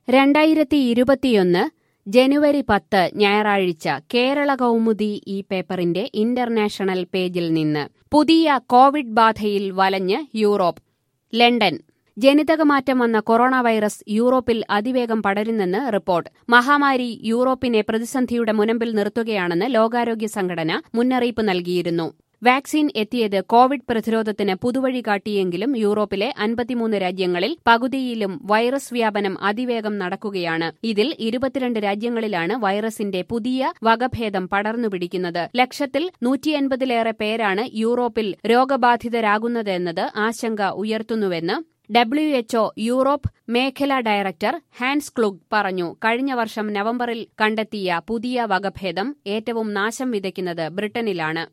രണ്ടായിരത്തി ഇരുപത്തിയൊന്ന് ജനുവരി പത്ത് ഞായറാഴ്ച കേരള കൗമുദി ഈ പേപ്പറിന്റെ ഇന്റർനാഷണൽ പേജിൽ നിന്ന് പുതിയ കോവിഡ് ബാധയിൽ വലഞ്ഞ് യൂറോപ്പ് ലണ്ടൻ ജനിതകമാറ്റം വന്ന കൊറോണ വൈറസ് യൂറോപ്പിൽ അതിവേഗം പടരുന്നെന്ന് റിപ്പോർട്ട് മഹാമാരി യൂറോപ്പിനെ പ്രതിസന്ധിയുടെ മുനമ്പിൽ നിർത്തുകയാണെന്ന് ലോകാരോഗ്യ സംഘടന മുന്നറിയിപ്പ് നൽകിയിരുന്നു വാക്സിൻ എത്തിയത് കോവിഡ് പ്രതിരോധത്തിന് പുതുവഴി കാട്ടിയെങ്കിലും യൂറോപ്പിലെ അൻപത്തിമൂന്ന് രാജ്യങ്ങളിൽ പകുതിയിലും വൈറസ് വ്യാപനം അതിവേഗം നടക്കുകയാണ് ഇതിൽ ഇരുപത്തിരണ്ട് രാജ്യങ്ങളിലാണ് വൈറസിന്റെ പുതിയ വകഭേദം പടർന്നുപിടിക്കുന്നത് ലക്ഷത്തിൽ നൂറ്റിയൻപതിലേറെ പേരാണ് യൂറോപ്പിൽ രോഗബാധിതരാകുന്നതെന്നത് ആശങ്ക ഉയർത്തുന്നുവെന്ന് ഡബ്ല്യുഎച്ച്ഒ യൂറോപ്പ് മേഖലാ ഡയറക്ടർ ഹാൻസ് ക്ലുഗ് പറഞ്ഞു കഴിഞ്ഞ വർഷം നവംബറിൽ കണ്ടെത്തിയ പുതിയ വകഭേദം ഏറ്റവും നാശം വിതയ്ക്കുന്നത് ബ്രിട്ടനിലാണ്